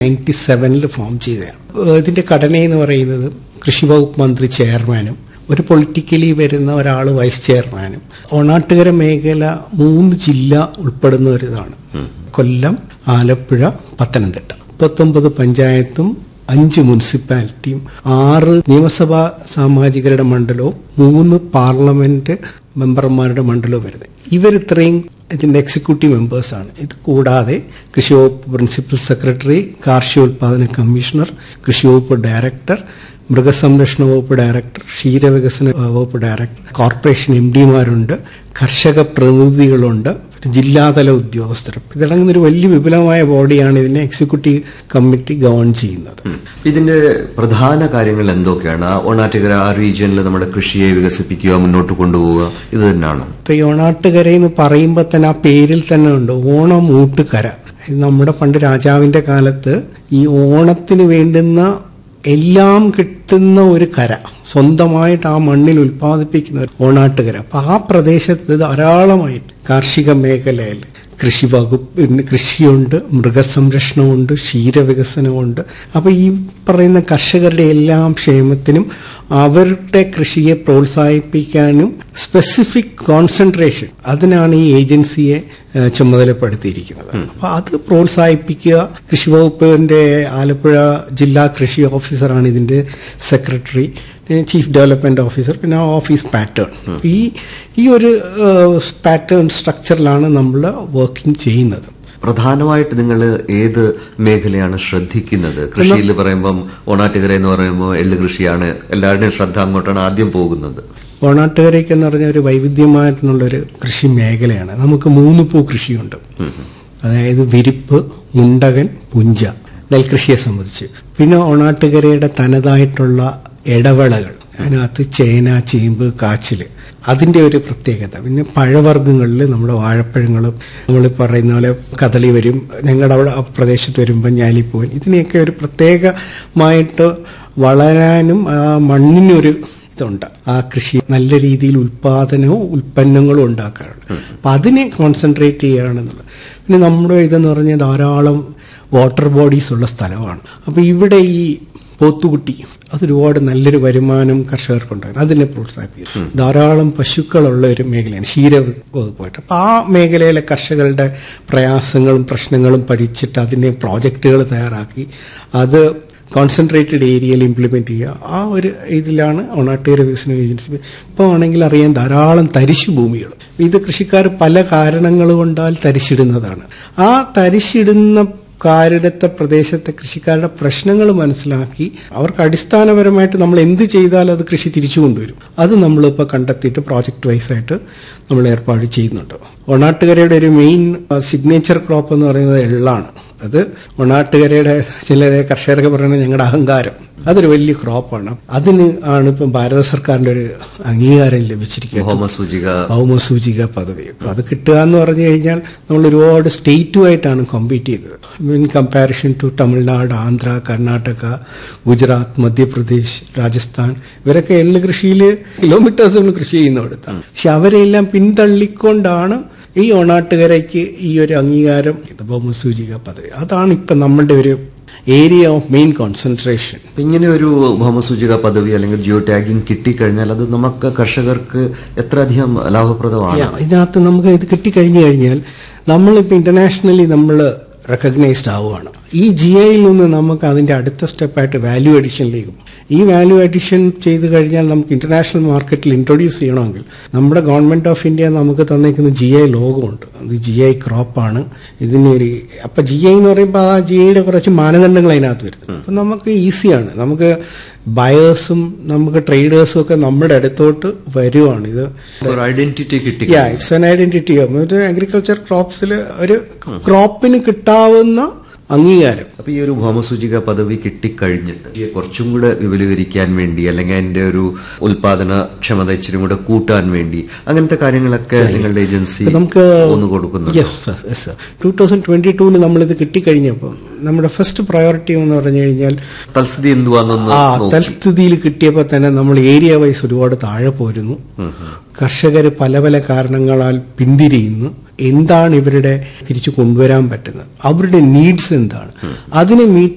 Ninety സെവനിൽ form ചെയ്തതാണ് ഏഹ് ഇതിന്റെ ഘടന എന്ന് പറയുന്നത് കൃഷി വകുപ്പ് മന്ത്രി ചെയർമാനും ഒരു പൊളിറ്റിക്കലി വരുന്ന ഒരാൾ വൈസ് ചെയർമാനും ഓണാട്ടുകര മേഖല മൂന്ന് ജില്ല ഉൾപ്പെടുന്ന ഒരു ഇതാണ് കൊല്ലം ആലപ്പുഴ പത്തനംതിട്ട മുപ്പത്തൊമ്പത് പഞ്ചായത്തും അഞ്ച് മുനിസിപ്പാലിറ്റിയും ആറ് നിയമസഭാ സാമാജികരുടെ മണ്ഡലവും മൂന്ന് പാർലമെന്റ് മെമ്പർമാരുടെ മണ്ഡലവും വരുന്നത് ഇവരിത്രയും ഇതിന്റെ എക്സിക്യൂട്ടീവ് മെമ്പേഴ്സാണ് ഇത് കൂടാതെ കൃഷി വകുപ്പ് പ്രിൻസിപ്പൽ സെക്രട്ടറി കാർഷികോൽപാദന കമ്മീഷണർ കൃഷി വകുപ്പ് ഡയറക്ടർ മൃഗസംരക്ഷണ വകുപ്പ് ഡയറക്ടർ ക്ഷീരവികസന വകുപ്പ് ഡയറക്ടർ കോർപ്പറേഷൻ എം ഡിമാരുണ്ട് കർഷക പ്രതിനിധികളുണ്ട് ഒരു ജില്ലാതല ഉദ്യോഗസ്ഥർ ഇതടങ്ങുന്ന ഒരു വലിയ വിപുലമായ ബോഡിയാണ് ഇതിനെ എക്സിക്യൂട്ടീവ് കമ്മിറ്റി ഗവൺ ചെയ്യുന്നത് ഇതിന്റെ പ്രധാന കാര്യങ്ങൾ എന്തൊക്കെയാണ് ആ ഓണാറ്റുകര ആ റീജിയനിൽ നമ്മുടെ കൃഷിയെ വികസിപ്പിക്കുക മുന്നോട്ട് കൊണ്ടുപോവുക ഇത് തന്നെയാണോ ഇപ്പൊ ഈ ഓണാട്ടുകര എന്ന് പറയുമ്പോൾ തന്നെ ആ പേരിൽ തന്നെ ഉണ്ട് ഓണം ഊട്ടുകര ഇത് നമ്മുടെ പണ്ട് രാജാവിന്റെ കാലത്ത് ഈ ഓണത്തിന് വേണ്ടുന്ന എല്ലാം കിട്ടുന്ന ഒരു കര സ്വന്തമായിട്ട് ആ മണ്ണിൽ ഉൽപ്പാദിപ്പിക്കുന്ന ഒരു ഓണാട്ടുകര അപ്പൊ ആ പ്രദേശത്ത് ധാരാളമായിട്ട് കാർഷിക മേഖലയിൽ കൃഷി വകുപ്പ് കൃഷിയുണ്ട് മൃഗസംരക്ഷണമുണ്ട് ക്ഷീരവികസനമുണ്ട് അപ്പൊ ഈ പറയുന്ന കർഷകരുടെ എല്ലാം ക്ഷേമത്തിനും അവരുടെ കൃഷിയെ പ്രോത്സാഹിപ്പിക്കാനും സ്പെസിഫിക് കോൺസെൻട്രേഷൻ അതിനാണ് ഈ ഏജൻസിയെ ഏഹ്, ചുമതലപ്പെടുത്തിയിരിക്കുന്നത് അപ്പൊ അത് പ്രോത്സാഹിപ്പിക്കുക കൃഷി വകുപ്പിന്റെ ആലപ്പുഴ ജില്ലാ കൃഷി ഓഫീസറാണ് ഇതിന്റെ സെക്രട്ടറി ചീഫ് ഡെവലപ്മെന്റ് ഓഫീസർ പിന്നെ ആ ഓഫീസ് പാറ്റേൺ ഈ ഈ ഒരു പാറ്റേൺ സ്ട്രക്ചറിലാണ് നമ്മൾ വർക്കിംഗ് ചെയ്യുന്നത് പ്രധാനമായിട്ട് നിങ്ങൾ ഏത് മേഖലയാണ് ശ്രദ്ധിക്കുന്നത് കൃഷിയിൽ പറയുമ്പം ഓണാറ്റുകര എന്ന് പറയുമ്പോൾ എള്ള് കൃഷിയാണ് എല്ലാവരുടെയും ശ്രദ്ധ അങ്ങോട്ടാണ് ആദ്യം പോകുന്നത് ഓണാട്ടുകരയ്ക്ക് എന്ന് പറഞ്ഞ ഒരു വൈവിധ്യമായിട്ടുള്ളൊരു കൃഷി മേഖലയാണ് നമുക്ക് മൂന്ന് പൂ കൃഷിയുണ്ട് അതായത് വിരിപ്പ് മുണ്ടകൻ പുഞ്ച നെൽകൃഷിയെ സംബന്ധിച്ച് പിന്നെ ഓണാട്ടുകരയുടെ തനതായിട്ടുള്ള ഇടവേളകൾ അതിനകത്ത് ചേന ചേമ്പ് കാച്ചില് അതിന്റെ ഒരു പ്രത്യേകത പിന്നെ പഴവർഗ്ഗങ്ങളിൽ നമ്മുടെ വാഴപ്പഴങ്ങളും നമ്മൾ പറയുന്ന പോലെ കദളി വരും ഞങ്ങളുടെ അവിടെ ആ പ്രദേശത്ത് വരുമ്പോൾ ഞാലിപ്പൂവൻ ഇതിനെയൊക്കെ ഒരു പ്രത്യേകമായിട്ട് വളരാനും ആ മണ്ണിനൊരു ഇതുണ്ട് ആ കൃഷി നല്ല രീതിയിൽ ഉൽപാദനവും ഉൽപ്പന്നങ്ങളും ഉണ്ടാക്കാറുണ്ട് അപ്പൊ അതിനെ കോൺസെൻട്രേറ്റ് ചെയ്യുകയാണെന്നുള്ളത് പിന്നെ നമ്മുടെ ഇതെന്ന് പറഞ്ഞാൽ ധാരാളം വാട്ടർ ബോഡീസ് ഉള്ള സ്ഥലമാണ് അപ്പൊ ഇവിടെ ഈ പോത്തുകുട്ടി അതൊരുപാട് നല്ലൊരു വരുമാനം കർഷകർക്കുണ്ടാകും അതിനെ പ്രോത്സാഹിപ്പിക്കും ധാരാളം പശുക്കളുള്ള ഒരു മേഖലയാണ് ക്ഷീര വകുപ്പായിട്ട് അപ്പൊ ആ മേഖലയിലെ കർഷകരുടെ പ്രയാസങ്ങളും പ്രശ്നങ്ങളും പഠിച്ചിട്ട് അതിനെ പ്രോജക്റ്റുകൾ തയ്യാറാക്കി അത് കോൺസെൻട്രേറ്റഡ് ഏരിയയിൽ ഇംപ്ലിമെന്റ് ചെയ്യുക ആ ഒരു ഇതിലാണ് ഒണാട്ടുകര വികസന ഏജൻസി ഇപ്പോൾ ആണെങ്കിൽ അറിയാൻ ധാരാളം തരിശു ഭൂമികൾ ഇത് കൃഷിക്കാർ പല കാരണങ്ങൾ കൊണ്ടാൽ തരിശിടുന്നതാണ് ആ തരിശിടുന്ന കാരിടത്തെ പ്രദേശത്തെ കൃഷിക്കാരുടെ പ്രശ്നങ്ങൾ മനസ്സിലാക്കി അവർക്ക് അടിസ്ഥാനപരമായിട്ട് നമ്മൾ എന്ത് ചെയ്താലും അത് കൃഷി തിരിച്ചു കൊണ്ടുവരും അത് നമ്മളിപ്പോൾ കണ്ടെത്തിയിട്ട് പ്രോജക്റ്റ് വൈസ് ആയിട്ട് നമ്മൾ ഏർപ്പാട് ചെയ്യുന്നുണ്ട് ഒണാട്ടുകരയുടെ ഒരു മെയിൻ സിഗ്നേച്ചർ ക്രോപ്പ് എന്ന് പറയുന്നത് എള്ളാണ് അത് ഒണാട്ടുകരയുടെ ചില കർഷകരൊക്കെ പറയുന്നത് ഞങ്ങളുടെ അഹങ്കാരം അതൊരു വലിയ ക്രോപ്പാണ് അതിന് ആണ് ഇപ്പം ഭാരത സർക്കാരിന്റെ ഒരു അംഗീകാരം ലഭിച്ചിരിക്കുന്നത് ഹോമസൂചിക ഭൗമസൂചിക പദവി അപ്പൊ അത് കിട്ടുക എന്ന് പറഞ്ഞു കഴിഞ്ഞാൽ നമ്മൾ ഒരുപാട് സ്റ്റേറ്റുമായിട്ടാണ് കോമ്പീറ്റ് ചെയ്തത് in comparison to Tamil Nadu Andhra Karnataka Gujarat Madhya Pradesh Rajasthan ഇവരൊക്കെ എള്ള് കൃഷിയിൽ കിലോമീറ്റേഴ്സ് നമ്മൾ കൃഷി ചെയ്യുന്നിടത്താണ് പക്ഷെ അവരെല്ലാം പിന്തള്ളിക്കൊണ്ടാണ് ഈ ഓണാട്ടുകരയ്ക്ക് ഈ ഒരു അംഗീകാരം ഇത് ഭൗമസൂചിക പദവി അതാണ് ഇപ്പൊ നമ്മളുടെ ഒരു ഏരിയ ഓഫ് മെയിൻ കോൺസെൻട്രേഷൻ ഇങ്ങനെ ഒരു ഭൗമസൂചിക പദവി അല്ലെങ്കിൽ ജിയോ ടാഗിംഗ് കിട്ടിക്കഴിഞ്ഞാൽ അത് നമുക്ക് കർഷകർക്ക് എത്ര അധികം ലാഭപ്രദമാണ് Yeah, ഇതിനകത്ത് നമുക്ക് ഇത് കിട്ടിക്കഴിഞ്ഞു കഴിഞ്ഞാൽ നമ്മളിപ്പോൾ ഇന്റർനാഷണലി നമ്മൾ റെക്കഗ്നൈസ്ഡ് ആവുകയാണ് ഈ ജി ഐയിൽ നിന്ന് നമുക്ക് അതിന്റെ അടുത്ത സ്റ്റെപ്പായിട്ട് വാല്യൂ അഡീഷനിലേക്ക് പോകും ഈ വാല്യൂ അഡീഷൻ ചെയ്ത് കഴിഞ്ഞാൽ നമുക്ക് ഇന്റർനാഷണൽ മാർക്കറ്റിൽ ഇൻട്രൊഡ്യൂസ് ചെയ്യണമെങ്കിൽ നമ്മുടെ ഗവൺമെന്റ് ഓഫ് ഇന്ത്യ നമുക്ക് തന്നേക്കുന്ന ജി ഐ ലോഗമുണ്ട് അത് ജി ഐ ക്രോപ്പാണ് ഇതിനൊരു അപ്പൊ ജി ഐ എന്ന് പറയുമ്പോൾ ആ ജി ഐയുടെ കുറച്ച് മാനദണ്ഡങ്ങൾ അതിനകത്ത് വരുന്നത് അപ്പൊ നമുക്ക് ഈസിയാണ് നമുക്ക് ബയേഴ്സും നമുക്ക് ട്രേഡേഴ്സും ഒക്കെ നമ്മുടെ അടുത്തോട്ട് വരുവാണ് ഇത് ഒരു ഐഡന്റിറ്റി കിട്ടി യാ ഇറ്റ്സ് എൻ ഐഡന്റിറ്റി ഒരു അഗ്രികൾച്ചർ ക്രോപ്സിൽ ഒരു ക്രോപ്പിന് കിട്ടാവുന്ന അംഗീകാരം അപ്പൊ ഈ ഒരു ഭൗമസൂചിക പദവി കിട്ടിക്കഴിഞ്ഞിട്ട് ഈ കുറച്ചും കൂടെ വിപുലീകരിക്കാൻ വേണ്ടി അല്ലെങ്കിൽ അതിന്റെ ഒരു ഉൽപാദന ക്ഷമത ഇച്ചിരി കൂടെ കൂട്ടാൻ വേണ്ടി അങ്ങനത്തെ കാര്യങ്ങളൊക്കെ നിങ്ങളുടെ ഏജൻസി ഇപ്പൊ നമുക്ക് ഒന്ന് കൊടുക്കുന്നുണ്ട് yes sir yes sir two thousand twenty ടൂവിൽ നമ്മളിത് കിട്ടിക്കഴിഞ്ഞപ്പോൾ നമ്മുടെ ഫസ്റ്റ് പ്രയോറിറ്റി എന്ന് പറഞ്ഞു കഴിഞ്ഞാൽ തൽസ്ഥിതി എന്തുവാന്നൊന്ന് ആ നോക്കി. തൽസ്ഥിതിയിൽ കിട്ടിയപ്പോൾ തന്നെ നമ്മൾ ഏരിയ വൈസ് ഒരുപാട് താഴെ പോരുന്നു കർഷകർ പല പല കാരണങ്ങളാൽ പിന്തിരിയുന്നു എന്താണ് ഇവരുടെ തിരിച്ചു കൊണ്ടുവരാൻ പറ്റുന്നത് അവരുടെ നീഡ്സ് എന്താണ് അതിനെ മീറ്റ്